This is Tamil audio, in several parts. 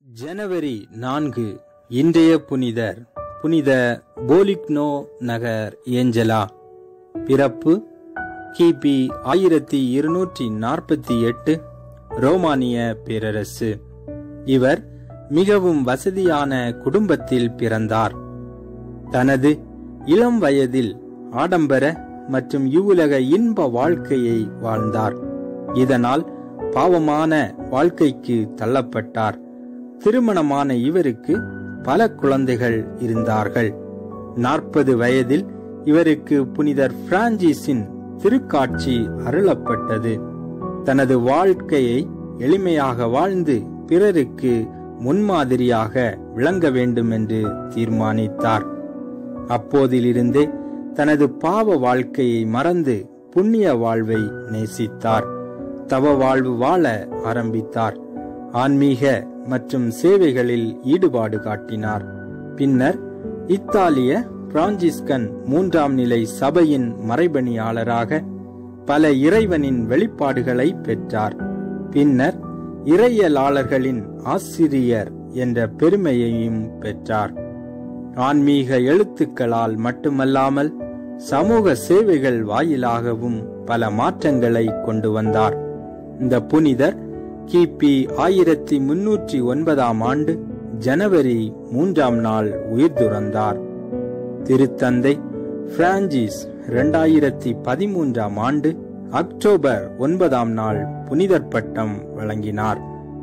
ஜனவரி நான்கு இன்றைய புனிதர் புனித போலிக்னோ நகர் ஏஞ்சலா பிறப்பு கிபி ஆயிரத்தி இருநூற்றி நாற்பத்தி எட்டு ரோமானிய பேரரசு இவர் மிகவும் வசதியான குடும்பத்தில் பிறந்தார் தனது இளம் வயதில் ஆடம்பர மற்றும் இவ்வுலக இன்ப வாழ்க்கையை வாழ்ந்தார் இதனால் பாவமான வாழ்க்கைக்கு தள்ளப்பட்டார் திருமணமான இவருக்கு பல குழந்தைகள் இருந்தார்கள் நாற்பது வயதில் இவருக்கு புனிதர் பிரான்சிஸின் திருக்காட்சி அருளப்பட்டது தனது வாழ்க்கையை எளிமையாக வாழ்ந்து பிறருக்கு முன்மாதிரியாக விளங்க வேண்டும் என்று தீர்மானித்தார் அப்போதிலிருந்தே தனது பாவ வாழ்க்கையை மறந்து புண்ணிய வாழ்வை நேசித்தார் தவ வாழ்வு வாழ ஆரம்பித்தார் ஆன்மீக மற்றும் சேவைகளில் ஈடுபாடு காட்டினார் பின்னர் இத்தாலிய பிரான்சிஸ்கன் மூன்றாம் நிலை சபையின் மறைபணியாளராக பல இறைவனின் வெளிப்பாடுகளை பெற்றார் பின்னர் இறையலாளர்களின் ஆசிரியர் என்ற பெருமையையும் பெற்றார் ஆன்மீக எழுத்துக்களால் மட்டுமல்லாமல் சமூக சேவைகள் வாயிலாகவும் பல மாற்றங்களை கொண்டு வந்தார் இந்த புனிதர் கிபி ஆயிரத்தி முன்னூற்றி ஒன்பதாம் ஆண்டு ஜனவரி மூன்றாம் நாள் உயிர் துறந்தார் திருத்தந்தை பிரான்சிஸ் இரண்டாயிரத்தி பதிமூன்றாம் ஆண்டு அக்டோபர் ஒன்பதாம் நாள் புனிதர் பட்டம் வழங்கினார்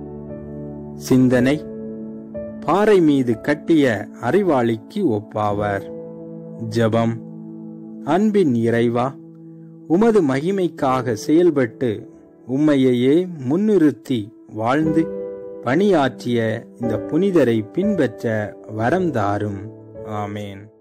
சிந்தனை பாறை மீது கட்டிய அறிவாளிக்கு ஒப்பாவர் ஜபம் அன்பின் இறைவா உமது மகிமைக்காக செயல்பட்டு உம்மையையே முன்னிறுத்தி வாழ்ந்து பணியாற்றிய இந்த புனிதரை பின்பற்ற வரம் தாரும் ஆமேன்